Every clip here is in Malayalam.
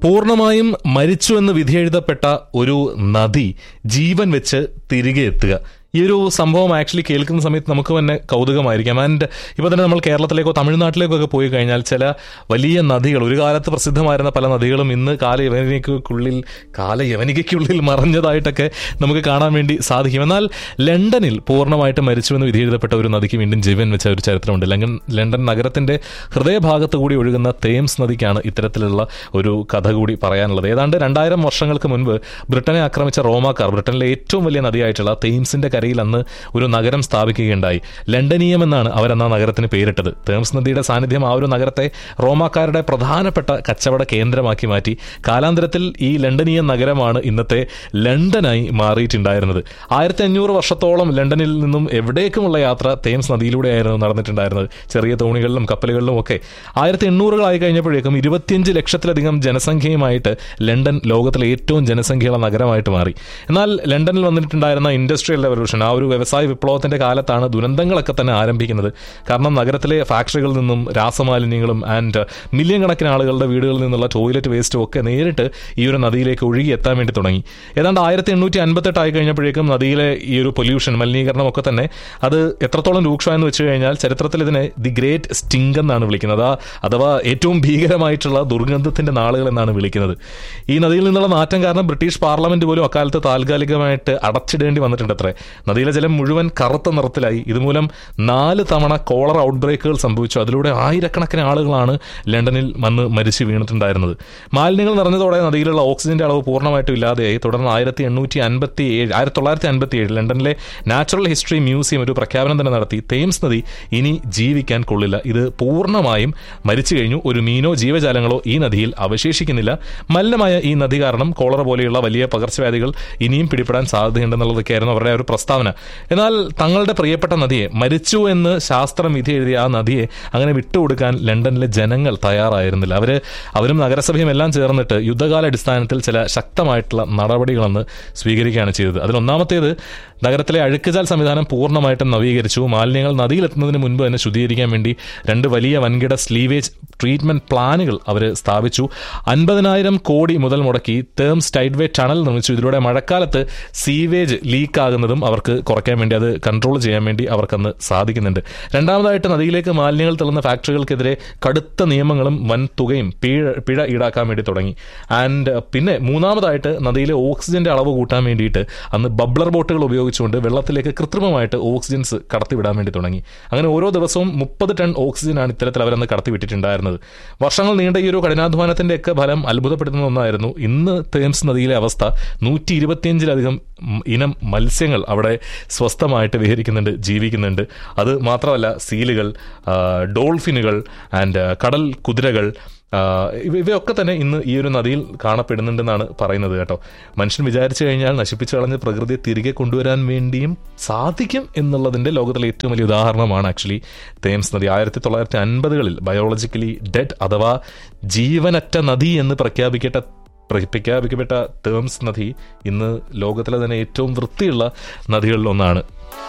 പൂർണ്ണമായും മരിച്ചു എന്ന് വിധിയെഴുതപ്പെട്ട ഒരു നദി ജീവൻ വെച്ച് തിരികെ എത്തുക ഈ ഒരു സംഭവം ആക്ച്വലി കേൾക്കുന്ന സമയത്ത് നമുക്ക് തന്നെ കൗതുകമായിരിക്കാം ആൻഡ് ഇപ്പോൾ തന്നെ നമ്മൾ കേരളത്തിലേക്കോ തമിഴ്നാട്ടിലേക്കോ ഒക്കെ പോയി കഴിഞ്ഞാൽ ചില വലിയ നദികൾ ഒരു കാലത്ത് പ്രസിദ്ധമായിരുന്ന പല നദികളും ഇന്ന് കാലയവനികയ്ക്കുള്ളിൽ കാലയവനികയ്ക്കുള്ളിൽ മറഞ്ഞതായിട്ടൊക്കെ നമുക്ക് കാണാൻ വേണ്ടി സാധിക്കും എന്നാൽ ലണ്ടനിൽ പൂർണ്ണമായിട്ട് മരിച്ചുവെന്ന് വിധിയെഴുതപ്പെട്ട ഒരു നദിക്ക് വീണ്ടും ജീവൻ വെച്ച ഒരു ചരിത്രമുണ്ട് ലണ്ടൻ ലണ്ടൻ നഗരത്തിന്റെ ഹൃദയഭാഗത്ത് കൂടി ഒഴുകുന്ന തേംസ് നദിക്കാണ് ഇത്തരത്തിലുള്ള ഒരു കഥ കൂടി പറയാനുള്ളത് ഏതാണ്ട് രണ്ടായിരം വർഷങ്ങൾക്ക് മുൻപ് ബ്രിട്ടനെ ആക്രമിച്ച റോമാക്കാർ ബ്രിട്ടനിലെ ഏറ്റവും വലിയ നദിയായിട്ടുള്ള തേംസിന്റെ കരയിൽ അന്ന് ഒരു നഗരം സ്ഥാപിക്കുകയുണ്ടായി ലണ്ടനീയം എന്നാണ് അവരന്ന് ആ നഗരത്തിന് പേരിട്ടത് തേംസ് നദിയുടെ സാന്നിധ്യം ആ ഒരു നഗരത്തെ റോമാക്കാരുടെ പ്രധാനപ്പെട്ട കച്ചവട കേന്ദ്രമാക്കി മാറ്റി കാലാന്തരത്തിൽ ഈ ലണ്ടനീയ നഗരമാണ് ഇന്നത്തെ ലണ്ടനായി മാറിയിട്ടുണ്ടായിരുന്നത് ആയിരത്തി അഞ്ഞൂറ് വർഷത്തോളം ലണ്ടനിൽ നിന്നും എവിടേക്കുമുള്ള യാത്ര തേംസ് നദിയിലൂടെയായിരുന്നു നടന്നിട്ടുണ്ടായിരുന്നത് ചെറിയ തോണികളിലും കപ്പലുകളിലും ഒക്കെ ആയിരത്തി എണ്ണൂറുകളായി കഴിഞ്ഞപ്പോഴേക്കും ഇരുപത്തിയഞ്ച് ലക്ഷത്തിലധികം ജനസംഖ്യയുമായിട്ട് ലണ്ടൻ ലോകത്തിലെ ഏറ്റവും ജനസംഖ്യയുള്ള നഗരമായിട്ട് മാറി എന്നാൽ ലണ്ടനിൽ വന്നിട്ടുണ്ടായിരുന്ന ഇൻഡസ്ട്രിയൽ റെവല്യൂഷൻ ആ ഒരു വ്യവസായ വിപ്ലവത്തിന്റെ കാലത്താണ് ദുരന്തങ്ങളൊക്കെ തന്നെ ആരംഭിക്കുന്നത് കാരണം നഗരത്തിലെ ഫാക്ടറികളിൽ നിന്നും രാസമാലിന്യങ്ങളും ആൻഡ് മില്യൺ കണക്കിന് ആളുകളുടെ വീടുകളിൽ നിന്നുള്ള ടോയ്ലറ്റ് വേസ്റ്റും ഒക്കെ നേരിട്ട് ഈ ഒരു നദിയിലേക്ക് ഒഴുകി എത്താൻ വേണ്ടി തുടങ്ങി ഏതാണ്ട് ആയിരത്തി എണ്ണൂറ്റി അൻപത്തെട്ട് ആയി കഴിഞ്ഞപ്പോഴേക്കും നദിയിലെ ഈ ഒരു പൊല്യൂഷൻ മലിനീകരണം ഒക്കെ തന്നെ അത് എത്രത്തോളം രൂക്ഷമായെന്ന് വെച്ച് കഴിഞ്ഞാൽ ചരിത്രത്തിൽ ഇതിനെ ദി ഗ്രേറ്റ് സ്റ്റിങ്ക് എന്നാണ് വിളിക്കുന്നത് ആ- അഥവാ ഏറ്റവും ഭീകരമായിട്ടുള്ള ദുർഗന്ധത്തിന്റെ നാളുകൾ എന്നാണ് വിളിക്കുന്നത് ഈ നദിയിൽ നിന്നുള്ള നാറ്റം കാരണം ബ്രിട്ടീഷ് പാർലമെന്റ് പോലും അക്കാലത്ത് താൽക്കാലികമായിട്ട് അടച്ചിടേണ്ടി വന്നിട്ടുണ്ട് അത്രേ നദിയിലെ ജലം മുഴുവൻ കറുത്ത നിറത്തിലായി ഇതുമൂലം നാല് തവണ കോളർ ഔട്ട്ബ്രേക്കുകൾ സംഭവിച്ചു അതിലൂടെ ആയിരക്കണക്കിന് ആളുകളാണ് ലണ്ടനിൽ വന്ന് മരിച്ചു വീണിട്ടുണ്ടായിരുന്നത് മാലിന്യങ്ങൾ നിറഞ്ഞതോടെ നദിയിലുള്ള ഓക്സിജന്റെ അളവ് പൂർണ്ണമായിട്ടും ഇല്ലാതെയായി തുടർന്ന് ആയിരത്തി എണ്ണൂറ്റി അൻപത്തി ഏഴ് ആയിരത്തി തൊള്ളായിരത്തി അൻപത്തി ഏഴ് ലണ്ടനിലെ നാച്ചുറൽ ഹിസ്റ്ററി മ്യൂസിയം ഒരു പ്രഖ്യാപനം തന്നെ നടത്തി തേംസ് നദി ഇനി ജീവിക്കാൻ കൊള്ളില്ല ഇത് പൂർണ്ണമായും മരിച്ചു കഴിഞ്ഞു ഒരു മീനോ ജീവജാലങ്ങളോ ഈ നദിയിൽ അവശേഷിക്കുന്നില്ല മലിനമായ ഈ നദി കാരണം കോളറ പോലെയുള്ള വലിയ പകർച്ചവ്യാധികൾ ഇനിയും പിടിപെടാൻ സാധ്യതയുണ്ടെന്നുള്ളതൊക്കെയായിരുന്നു അവരുടെ ആ ഒരു പ്രസ്താവന എന്നാൽ തങ്ങളുടെ പ്രിയപ്പെട്ട നദിയെ മരിച്ചു എന്ന് ശാസ്ത്രം വിധി എഴുതിയ ആ നദിയെ അങ്ങനെ വിട്ടുകൊടുക്കാൻ ലണ്ടനിലെ ജനങ്ങൾ തയ്യാറായിരുന്നില്ല അവര് അവരും നഗരസഭയും എല്ലാം ചേർന്നിട്ട് യുദ്ധകാല അടിസ്ഥാനത്തിൽ ചില ശക്തമായിട്ടുള്ള നടപടികളെന്ന് സ്വീകരിക്കുകയാണ് ചെയ്തത് അതിലൊന്നാമത്തേത് നഗരത്തിലെ അഴുക്കുചാൽ സംവിധാനം പൂർണ്ണമായിട്ടും നവീകരിച്ചു മാലിന്യങ്ങൾ നദിയിലെത്തുന്നതിന് മുൻപ് തന്നെ ശുദ്ധീകരിക്കാൻ വേണ്ടി രണ്ട് വലിയ വൻകിട സ്ലീവേജ് ട്രീറ്റ്മെന്റ് പ്ലാനുകൾ അവർ സ്ഥാപിച്ചു അൻപതിനായിരം കോടി മുതൽ മുടക്കി തേംസ് ടൈഡ്വേ ടണൽ നിർമ്മിച്ചു ഇതിലൂടെ മഴക്കാലത്ത് സീവേജ് ലീക്ക് ആകുന്നതും അവർക്ക് കുറയ്ക്കാൻ വേണ്ടി അത് കൺട്രോൾ ചെയ്യാൻ വേണ്ടി അവർക്കന്ന് സാധിക്കുന്നുണ്ട് രണ്ടാമതായിട്ട് നദിയിലേക്ക് മാലിന്യങ്ങൾ തള്ളുന്ന ഫാക്ടറികൾക്കെതിരെ കടുത്ത നിയമങ്ങളും വൻ തുകയും പിഴ പിഴ ഈടാക്കാൻ വേണ്ടി തുടങ്ങി ആൻഡ് പിന്നെ മൂന്നാമതായിട്ട് നദിയിലെ ഓക്സിജന്റെ അളവ് കൂട്ടാൻ വേണ്ടിയിട്ട് അന്ന് ബബ്ലർ ബോട്ടുകൾ ഉപയോഗിച്ചുകൊണ്ട് വെള്ളത്തിലേക്ക് കൃത്രിമമായിട്ട് ഓക്സിജൻസ് കടത്തിവിടാൻ വേണ്ടി തുടങ്ങി അങ്ങനെ ഓരോ ദിവസവും മുപ്പത് ടൺ ഓക്സിജനാണ് ഇത്തരത്തിൽ അവരന്ന് കടത്തിവിട്ടിട്ടുണ്ടായിരുന്നത് വർഷങ്ങൾ നീണ്ട ഈ ഒരു കഠിനാധ്വാനത്തിന്റെ ഒക്കെ ഫലം അത്ഭുതപ്പെടുത്തുന്ന ഒന്നായിരുന്നു ഇന്ന് തേംസ് നദിയിലെ അവസ്ഥ നൂറ്റി ഇരുപത്തിയഞ്ചിലധികം ഉം, ഇനം മത്സ്യങ്ങൾ അവിടെ സ്വസ്ഥമായിട്ട് വിഹരിക്കുന്നുണ്ട് ജീവിക്കുന്നുണ്ട് അത് മാത്രമല്ല സീലുകൾ ആ, ഡോൾഫിനുകൾ ആൻഡ് കടൽ കുതിരകൾ ആ, ഇവ ഇവയൊക്കെ തന്നെ ഇന്ന് ഈ ഒരു നദിയിൽ കാണപ്പെടുന്നുണ്ടെന്നാണ് പറയുന്നത് കേട്ടോ മനുഷ്യൻ വിചാരിച്ചു കഴിഞ്ഞാൽ നശിപ്പിച്ചു കളഞ്ഞ പ്രകൃതിയെ തിരികെ കൊണ്ടുവരാൻ വേണ്ടിയും സാധിക്കും എന്നുള്ളതിന്റെ ലോകത്തിലെ ഏറ്റവും വലിയ ഉദാഹരണമാണ് ആക്ച്വലി തേംസ് നദി ആയിരത്തി തൊള്ളായിരത്തി അൻപതുകളിൽ ബയോളജിക്കലി ഡെഡ് അഥവാ ജീവനറ്റ നദി എന്ന് പ്രഖ്യാപിക്കട്ട പ്ര- പ്രഖ്യാപിക്കപ്പെട്ട തേംസ് നദി ഇന്ന് ലോകത്തിലെ തന്നെ ഏറ്റവും വൃത്തിയുള്ള നദികളിൽ ഒന്നാണ്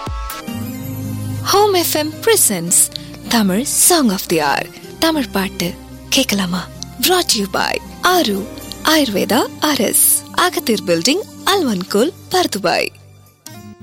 home FM presents Tamil song of the hour Tamil பாட்டு கேட்கலாமா brought யூ பாய் ஆரு ஆயுர்வேதா அரஸ் அகத்தீர் பில்டிங் அல்வன்கோல் பர்துபாய்